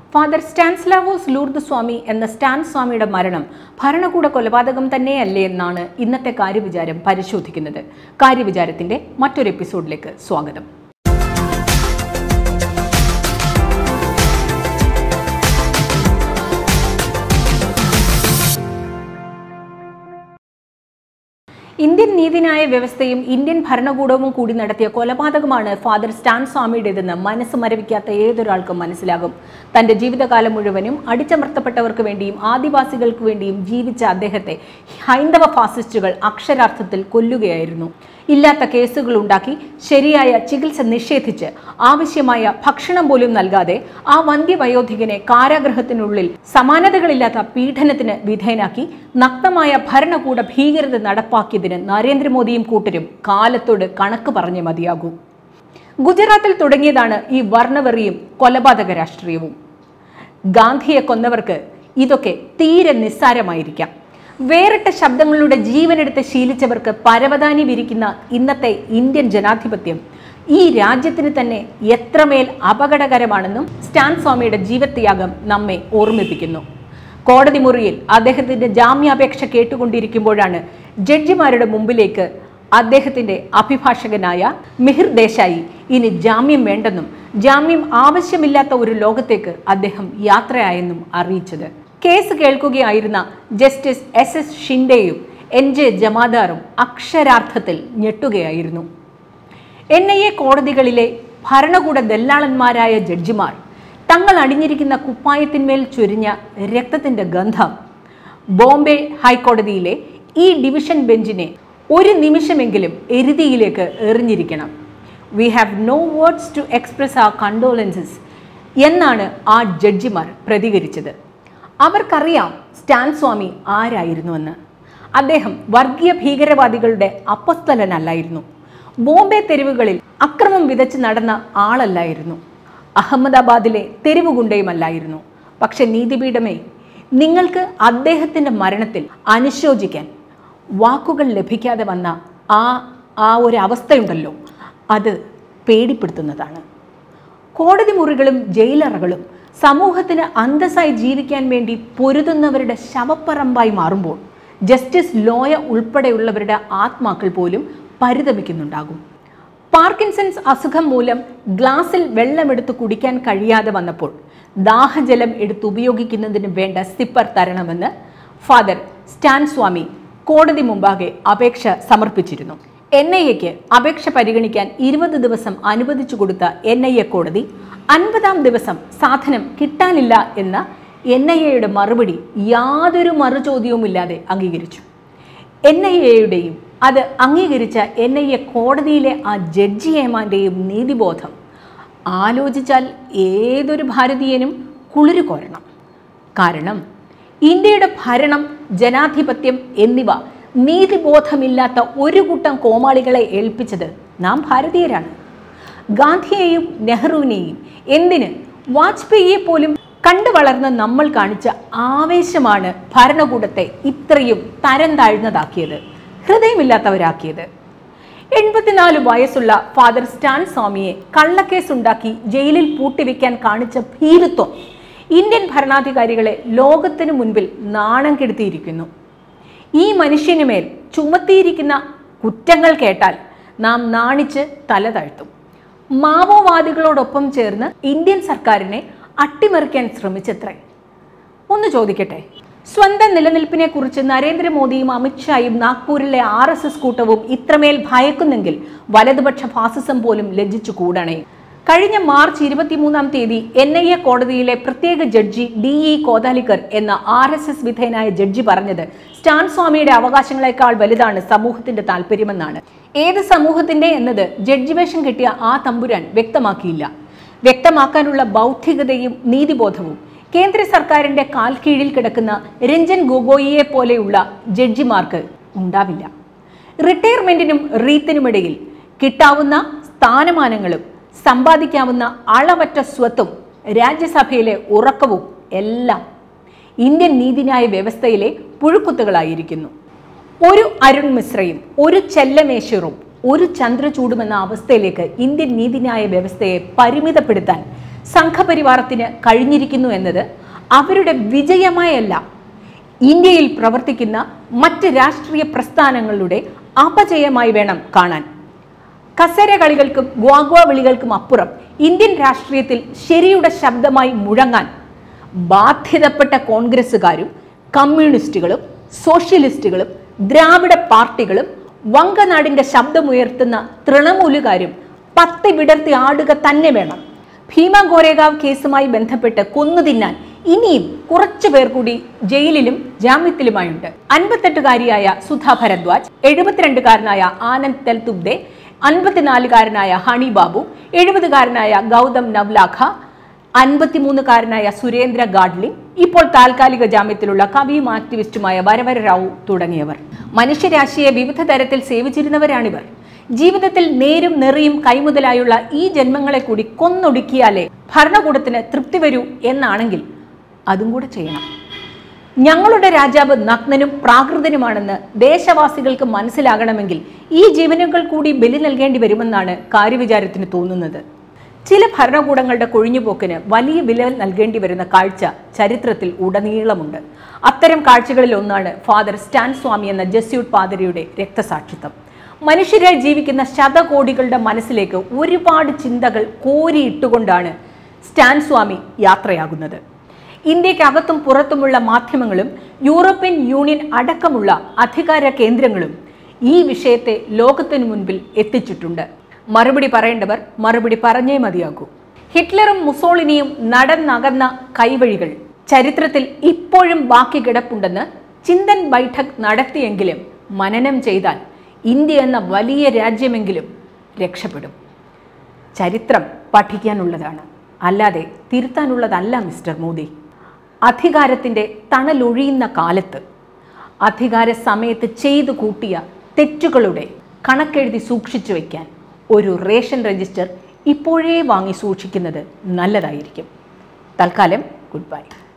father സ്റ്റാൻസ്ലാവോസ് Lourdes സ്വാമി എന്ന Stan സ്വാമിയുടെ മരണം ഭരണകൂട കൊലപാതകം തന്നെയല്ലേ എന്നാണ് ഇന്നത്തെ കാര്യവിചാരം പരിശോധിക്കുന്നത് കാര്യവിചാരത്തിന്റെ മറ്റൊരു എപ്പിസോഡിലേക്ക് സ്വാഗതം ഇന്ത്യൻ നീതിന്യായ വ്യവസ്ഥയും ഇന്ത്യൻ ഭരണകൂടവും കൂടി നടത്തിയ കൊലപാതകമാണ് ഫാദർ സ്റ്റാൻ സ്വാമിയുടേതെന്ന് മനസ്സ് മരവിക്കാത്ത ഏതൊരാൾക്കും മനസ്സിലാകും തന്റെ ജീവിതകാലം മുഴുവനും അടിച്ചമർത്തപ്പെട്ടവർക്ക് വേണ്ടിയും ആദിവാസികൾക്ക് വേണ്ടിയും ജീവിച്ച അദ്ദേഹത്തെ ഹൈന്ദവ ഫാസിസ്റ്റുകൾ അക്ഷരാർത്ഥത്തിൽ കൊല്ലുകയായിരുന്നു ഇല്ലാത്ത കേസുകൾ ഉണ്ടാക്കി ശരിയായ ചികിത്സ നിഷേധിച്ച് ആവശ്യമായ ഭക്ഷണം പോലും നൽകാതെ ആ വന്ധ്യവയോധികനെ കാരാഗൃഹത്തിനുള്ളിൽ സമാനതകളില്ലാത്ത പീഡനത്തിന് വിധേയനാക്കി നഗ്നമായ ഭരണകൂട ഭീകരത നടപ്പാക്കിയതിന് നരേന്ദ്രമോദിയും കൂട്ടരും കാലത്തോട് കണക്ക് പറഞ്ഞേ മതിയാകൂ ഗുജറാത്തിൽ തുടങ്ങിയതാണ് ഈ വർണ്ണവെറിയും കൊലപാതക രാഷ്ട്രീയവും ഗാന്ധിയെ കൊന്നവർക്ക് ഇതൊക്കെ തീരെ നിസ്സാരമായിരിക്കാം വേറിട്ട ശബ്ദങ്ങളുടെ ജീവനെടുത്ത് ശീലിച്ചവർക്ക് പരവതാനി വിരിക്കുന്ന ഇന്നത്തെ ഇന്ത്യൻ ജനാധിപത്യം ഈ രാജ്യത്തിന് തന്നെ എത്രമേൽ അപകടകരമാണെന്നും സ്റ്റാൻ സ്വാമിയുടെ ജീവത്യാഗം നമ്മെ ഓർമ്മിപ്പിക്കുന്നു കോടതി മുറിയിൽ അദ്ദേഹത്തിന്റെ ജാമ്യാപേക്ഷ കേട്ടുകൊണ്ടിരിക്കുമ്പോഴാണ് ജഡ്ജിമാരുടെ മുമ്പിലേക്ക് അദ്ദേഹത്തിന്റെ അഭിഭാഷകനായ മിഹിർ ദേശായി ഇനി ജാമ്യം വേണ്ടെന്നും ജാമ്യം ആവശ്യമില്ലാത്ത ഒരു ലോകത്തേക്ക് അദ്ദേഹം യാത്രയായെന്നും അറിയിച്ചത് കേസ് കേൾക്കുകയായിരുന്ന ജസ്റ്റിസ് എസ് എസ് ഷിൻഡെയും എൻ ജെ ജമാദാറും അക്ഷരാർത്ഥത്തിൽ ഞെട്ടുകയായിരുന്നു എൻ ഐ എ കോടതികളിലെ ഭരണകൂട ദല്ലാളന്മാരായ ജഡ്ജിമാർ തങ്ങൾ അണിഞ്ഞിരിക്കുന്ന കുപ്പായത്തിന്മേൽ ചൊരിഞ്ഞ രക്തത്തിന്റെ ഗന്ധം ബോംബെ ഹൈക്കോടതിയിലെ ഈ ഡിവിഷൻ ബെഞ്ചിനെ ഒരു നിമിഷമെങ്കിലും എരുതിയിലേക്ക് എറിഞ്ഞിരിക്കണം we have no words to express our condolences എന്നാണ് ആ ജഡ്ജിമാർ പ്രതികരിച്ചത് അവർക്കറിയാം സ്റ്റാൻ സ്വാമി ആരായിരുന്നുവെന്ന് അദ്ദേഹം വർഗീയ ഭീകരവാദികളുടെ അപ്പസ്തലനല്ലായിരുന്നു ബോംബെ തെരുവുകളിൽ അക്രമം വിതച്ച് നടന്ന ആളല്ലായിരുന്നു അഹമ്മദാബാദിലെ തെരുവ് ഗുണ്ടയുമല്ലായിരുന്നു പക്ഷെ നീതിപീഠമേ നിങ്ങൾക്ക് അദ്ദേഹത്തിൻ്റെ മരണത്തിൽ അനുശോചിക്കാൻ വാക്കുകൾ ലഭിക്കാതെ വന്ന ആ ആ ഒരു അവസ്ഥയുണ്ടല്ലോ അത് പേടിപ്പെടുത്തുന്നതാണ് കോടതി മുറികളും ജയിലറകളും സമൂഹത്തിന് അന്തസ്സായി ജീവിക്കാൻ വേണ്ടി പൊരുതുന്നവരുടെ ശവപ്പറമ്പായി മാറുമ്പോൾ ജസ്റ്റിസ് ലോയ ഉൾപ്പെടെയുള്ളവരുടെ ആത്മാക്കൾ പോലും പരിതപിക്കുന്നുണ്ടാകും പാർക്കിൻസൺസ് അസുഖം മൂലം ഗ്ലാസ്സിൽ വെള്ളമെടുത്ത് കുടിക്കാൻ കഴിയാതെ വന്നപ്പോൾ ദാഹജലം എടുത്ത് ഉപയോഗിക്കുന്നതിന് വേണ്ട സിപ്പർ തരണമെന്ന് ഫാദർ സ്റ്റാൻ സ്വാമി കോടതി മുമ്പാകെ അപേക്ഷ സമർപ്പിച്ചിരുന്നു എൻ ഐ എക്ക് അപേക്ഷ പരിഗണിക്കാൻ ഇരുപത് ദിവസം അനുവദിച്ചു കൊടുത്ത എൻ ഐ എ കോടതി അൻപതാം ദിവസം സാധനം കിട്ടാനില്ല എന്ന എൻ ഐ എയുടെ മറുപടി യാതൊരു മറുചോദ്യവുമില്ലാതെ അംഗീകരിച്ചു എൻ ഐ എയുടെയും അത് അംഗീകരിച്ച എൻ ഐ എ കോടതിയിലെ ആ ജഡ്ജി ഏമാൻ്റെയും നീതിബോധം ആലോചിച്ചാൽ ഏതൊരു ഭാരതീയനും കുളിരു കോരണം കാരണം ഇന്ത്യയുടെ ഭരണം ജനാധിപത്യം എന്നിവ നീതിബോധമില്ലാത്ത ഒരു കൂട്ടം കോമാളികളെ ഏൽപ്പിച്ചത് നാം ഭാരതീയരാണ് ഗാന്ധിയെയും നെഹ്റുവിനെയും എന്തിന് വാജ്പേയിയെ പോലും കണ്ടു വളർന്ന നമ്മൾ കാണിച്ച ആവേശമാണ് ഭരണകൂടത്തെ ഇത്രയും തരം താഴ്ന്നതാക്കിയത് ഹൃദയമില്ലാത്തവരാക്കിയത് എൺപത്തിനാല് വയസ്സുള്ള ഫാദർ സ്റ്റാൻ സ്വാമിയെ കള്ളക്കേസുണ്ടാക്കി ജയിലിൽ പൂട്ടിവെക്കാൻ കാണിച്ച ഭീരുത്വം ഇന്ത്യൻ ഭരണാധികാരികളെ ലോകത്തിനു മുൻപിൽ നാണം കെടുത്തിയിരിക്കുന്നു ഈ മനുഷ്യന് മേൽ ചുമത്തിയിരിക്കുന്ന കുറ്റങ്ങൾ കേട്ടാൽ നാം നാണിച്ച് തല താഴ്ത്തും മാവോവാദികളോടൊപ്പം ചേർന്ന് ഇന്ത്യൻ സർക്കാരിനെ അട്ടിമറിക്കാൻ ശ്രമിച്ചത്രേ ഒന്ന് ചോദിക്കട്ടെ സ്വന്തം നിലനിൽപ്പിനെ കുറിച്ച് നരേന്ദ്രമോദിയും അമിത്ഷായും നാഗ്പൂരിലെ ആർ എസ് എസ് കൂട്ടവും ഇത്രമേൽ ഭയക്കുന്നെങ്കിൽ വലതുപക്ഷ ഫാസിസം പോലും ലജ്ജിച്ചു കൂടണേ കഴിഞ്ഞ മാർച്ച് ഇരുപത്തിമൂന്നാം തീയതി എൻ ഐ എ കോടതിയിലെ പ്രത്യേക ജഡ്ജി ഡി ഇ കോതാലിക്കർ എന്ന ആർ എസ് എസ് വിധേയനായ ജഡ്ജി പറഞ്ഞത് സ്റ്റാൻ സ്വാമിയുടെ അവകാശങ്ങളെക്കാൾ വലുതാണ് സമൂഹത്തിന്റെ താല്പര്യമെന്നാണ് ഏത് സമൂഹത്തിന്റെ എന്നത് ജഡ്ജി വേഷം കിട്ടിയ ആ തമ്പുരാൻ വ്യക്തമാക്കിയില്ല വ്യക്തമാക്കാനുള്ള ബൗദ്ധികതയും നീതിബോധവും കേന്ദ്ര സർക്കാരിന്റെ കാൽ കീഴിൽ കിടക്കുന്ന രഞ്ജൻ ഗൊഗോയിയെ പോലെയുള്ള ജഡ്ജിമാർക്ക് ഉണ്ടാവില്ല റിട്ടയർമെന്റിനും റീത്തിനുമിടയിൽ കിട്ടാവുന്ന സ്ഥാനമാനങ്ങളും സമ്പാദിക്കാവുന്ന അളവറ്റ സ്വത്തും രാജ്യസഭയിലെ ഉറക്കവും എല്ലാം ഇന്ത്യൻ നീതിന്യായ വ്യവസ്ഥയിലെ പുഴുക്കുത്തുകളായിരിക്കുന്നു ഒരു അരുൺ മിശ്രയും ഒരു ചെല്ലമേശ്വറും ഒരു ചന്ദ്രചൂടുമെന്ന അവസ്ഥയിലേക്ക് ഇന്ത്യൻ നീതിന്യായ വ്യവസ്ഥയെ പരിമിതപ്പെടുത്താൻ സംഘപരിവാരത്തിന് കഴിഞ്ഞിരിക്കുന്നു എന്നത് അവരുടെ വിജയമായല്ല ഇന്ത്യയിൽ പ്രവർത്തിക്കുന്ന മറ്റ് രാഷ്ട്രീയ പ്രസ്ഥാനങ്ങളുടെ അപജയമായി വേണം കാണാൻ കസര കളികൾക്കും ഗ്വാഗ്വ വിളികൾക്കും അപ്പുറം ഇന്ത്യൻ രാഷ്ട്രീയത്തിൽ ശരിയുടെ ശബ്ദമായി മുഴങ്ങാൻ ബാധ്യതപ്പെട്ട കോൺഗ്രസ്സുകാരും കമ്മ്യൂണിസ്റ്റുകളും സോഷ്യലിസ്റ്റുകളും ദ്രാവിഡ പാർട്ടികളും വങ്കനാടിന്റെ ശബ്ദമുയർത്തുന്ന തൃണമൂലുകാരും പത്തി വിടർത്തി ആടുക തന്നെ വേണം ഭീമ ഗോരേഗാവ് കേസുമായി ബന്ധപ്പെട്ട് കൊന്നു തിന്നാൻ ഇനിയും കുറച്ചു പേർ കൂടി ജയിലിലും ജാമ്യത്തിലുമായുണ്ട് അൻപത്തെട്ടുകാരിയായ സുധാ ഭരദ്വാജ് എഴുപത്തിരണ്ടുകാരനായ ആനന്ദ് തെൽതുബ്ദെ അൻപത്തിനാലുകാരനായ ഹണി ബാബു എഴുപതുകാരനായ ഗൗതം നവ്ലാഖ അൻപത്തിമൂന്നുകാരനായ സുരേന്ദ്ര ഗാഡ്ലിംഗ് ഇപ്പോൾ താൽക്കാലിക ജാമ്യത്തിലുള്ള കവിയും ആക്ടിവിസ്റ്റുമായ വരവര റാവു തുടങ്ങിയവർ മനുഷ്യരാശിയെ വിവിധ തരത്തിൽ സേവിച്ചിരുന്നവരാണിവർ ജീവിതത്തിൽ നേരും നെറിയും കൈമുതലായുള്ള ഈ ജന്മങ്ങളെ കൂടി കൊന്നൊടുക്കിയാലേ ഭരണകൂടത്തിന് തൃപ്തി വരൂ എന്നാണെങ്കിൽ അതും കൂടെ ചെയ്യണം ഞങ്ങളുടെ രാജാവ് നഗ്നനും പ്രാകൃതനുമാണെന്ന് ദേശവാസികൾക്ക് മനസ്സിലാകണമെങ്കിൽ ഈ ജീവനുകൾ കൂടി ബലി നൽകേണ്ടി വരുമെന്നാണ് കാര്യവിചാരത്തിന് തോന്നുന്നത് ചില ഭരണകൂടങ്ങളുടെ കൊഴിഞ്ഞുപോക്കിന് വലിയ വില നൽകേണ്ടി വരുന്ന കാഴ്ച ചരിത്രത്തിൽ ഉടനീളമുണ്ട് അത്തരം കാഴ്ചകളിൽ ഒന്നാണ് ഫാദർ സ്റ്റാൻ സ്വാമി എന്ന ജസ്യൂട്ട് പാതിരിയുടെ രക്തസാക്ഷിത്വം മനുഷ്യരായി ജീവിക്കുന്ന ശതകോടികളുടെ മനസ്സിലേക്ക് ഒരുപാട് ചിന്തകൾ കോരിയിട്ടുകൊണ്ടാണ് സ്റ്റാൻ സ്വാമി യാത്രയാകുന്നത് ഇന്ത്യക്കകത്തും പുറത്തുമുള്ള മാധ്യമങ്ങളും യൂറോപ്യൻ യൂണിയൻ അടക്കമുള്ള അധികാര കേന്ദ്രങ്ങളും ഈ വിഷയത്തെ ലോകത്തിനു മുൻപിൽ എത്തിച്ചിട്ടുണ്ട് മറുപടി പറയേണ്ടവർ മറുപടി പറഞ്ഞേ മതിയാകൂ ഹിറ്റ്ലറും മുസോളിനിയും നടന്നകന്ന കൈവഴികൾ ചരിത്രത്തിൽ ഇപ്പോഴും ബാക്കി കിടപ്പുണ്ടെന്ന് ചിന്തൻ ബൈഠക് നടത്തിയെങ്കിലും മനനം ചെയ്താൽ ഇന്ത്യ എന്ന വലിയ രാജ്യമെങ്കിലും രക്ഷപ്പെടും ചരിത്രം പഠിക്കാനുള്ളതാണ് അല്ലാതെ തിരുത്താനുള്ളതല്ല മിസ്റ്റർ മോദി അധികാരത്തിൻ്റെ തണലൊഴിയുന്ന കാലത്ത് അധികാര സമയത്ത് ചെയ്തു കൂട്ടിയ തെറ്റുകളുടെ കണക്കെഴുതി സൂക്ഷിച്ചു വയ്ക്കാൻ ഒരു റേഷൻ രജിസ്റ്റർ ഇപ്പോഴേ വാങ്ങി സൂക്ഷിക്കുന്നത് നല്ലതായിരിക്കും തൽക്കാലം ഗുഡ് ബൈ